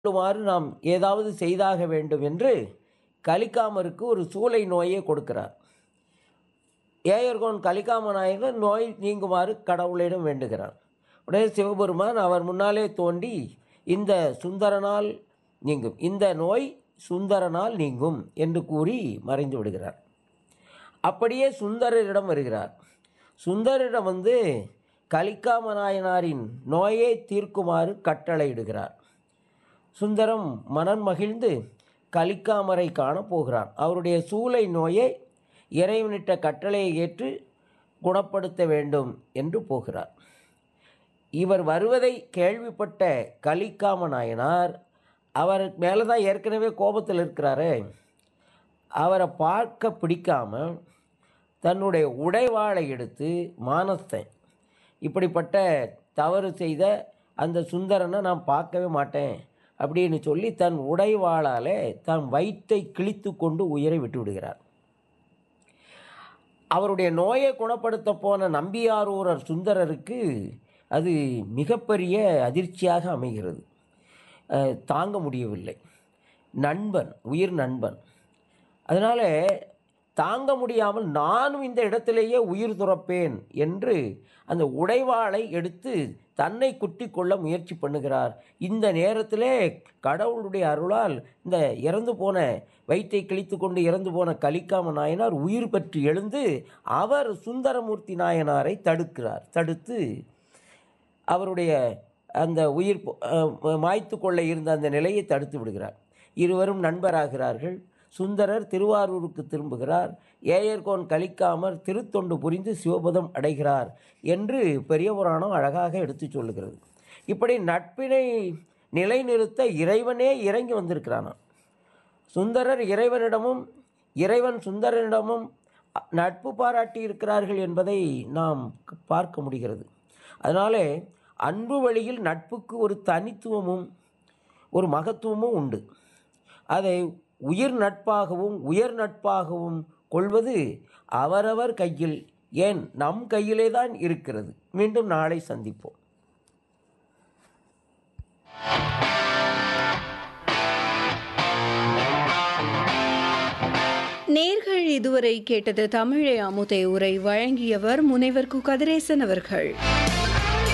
கொள்ளுமாறு நாம் ஏதாவது செய்தாக வேண்டும் என்று கலிக்காமருக்கு ஒரு சூளை நோயை கொடுக்கிறார் ஏயர்கோன் கலிக்காம நாயகர் நோய் நீங்குமாறு கடவுளிடம் வேண்டுகிறார் உடனே சிவபெருமான் அவர் முன்னாலே தோண்டி இந்த சுந்தரனால் நீங்கும் இந்த நோய் சுந்தரனால் நீங்கும் என்று கூறி மறைந்து விடுகிறார் அப்படியே சுந்தரரிடம் வருகிறார் சுந்தரிடம் வந்து கலிக்காம நாயனாரின் நோயை தீர்க்குமாறு கட்டளையிடுகிறார் சுந்தரம் மனம் மகிழ்ந்து கலிக்காமரை காண போகிறார் அவருடைய சூளை நோயை இறைவனிட்ட கட்டளையை ஏற்று குணப்படுத்த வேண்டும் என்று போகிறார் இவர் வருவதை கேள்விப்பட்ட கலிக்காம நாயனார் அவர் மேலே தான் ஏற்கனவே கோபத்தில் இருக்கிறாரே அவரை பார்க்க பிடிக்காம தன்னுடைய உடைவாளை எடுத்து மானஸ்தன் இப்படிப்பட்ட தவறு செய்த அந்த சுந்தரனை நான் பார்க்கவே மாட்டேன் அப்படின்னு சொல்லி தன் உடைவாளாலே தன் வயிற்றை கிழித்து கொண்டு உயிரை விட்டு விடுகிறார் அவருடைய நோயை குணப்படுத்த போன நம்பியாரூரர் சுந்தரருக்கு அது மிகப்பெரிய அதிர்ச்சியாக அமைகிறது அஹ், தாங்க முடியவில்லை நண்பன் உயிர் நண்பன் அதனால் தாங்க முடியாமல் நானும் இந்த இடத்திலேயே உயிர் துறப்பேன் என்று அந்த உடைவாளை எடுத்து தன்னை குத்தி கொள்ள முயற்சி பண்ணுகிறார் இந்த நேரத்திலே கடவுளுடைய அருளால் இந்த இறந்து போன வயிற்றை கிழித்து கொண்டு இறந்து போன கலிக்காம நாயனார் உயிர் பெற்று எழுந்து அவர் சுந்தரமூர்த்தி நாயனாரை தடுக்கிறார் தடுத்து அவருடைய அந்த உயிர் போ- அஹ் மாய்த்து கொள்ள இருந்த அந்த நிலையை தடுத்து விடுகிறார் இருவரும் நண்பராகிறார்கள் சுந்தரர் திருவாரூருக்கு திரும்புகிறார் ஏயர்கோன் கலிக்காமர் திருத்தொண்டு புரிந்து சிவபதம் அடைகிறார் என்று பெரிய புராணம் அழகாக எடுத்துச் சொல்லுகிறது இப்படி நட்பினை நிலைநிறுத்த இறைவனே இறங்கி வந்திருக்கிறானாம் சுந்தரர் இறைவனிடமும் இறைவன் சுந்தரனிடமும் அ- நட்பு பாராட்டி இருக்கிறார்கள் என்பதை நாம் க- பார்க்க முடிகிறது அதனாலே அன்பு வழியில் நட்புக்கு ஒரு தனித்துவமும் ஒரு மகத்துவமும் உண்டு அதை உயிர் நட்பாகவும் உயர் நட்பாகவும் கொள்வது அவரவர் கையில் ஏன் நம் கையிலே தான் இருக்கிறது மீண்டும் நாளை சந்திப்போம் நேர்கள் இதுவரை கேட்டது தமிழை அமுதை உரை வழங்கியவர் முனைவர் கு கதிரேசன் அவர்கள்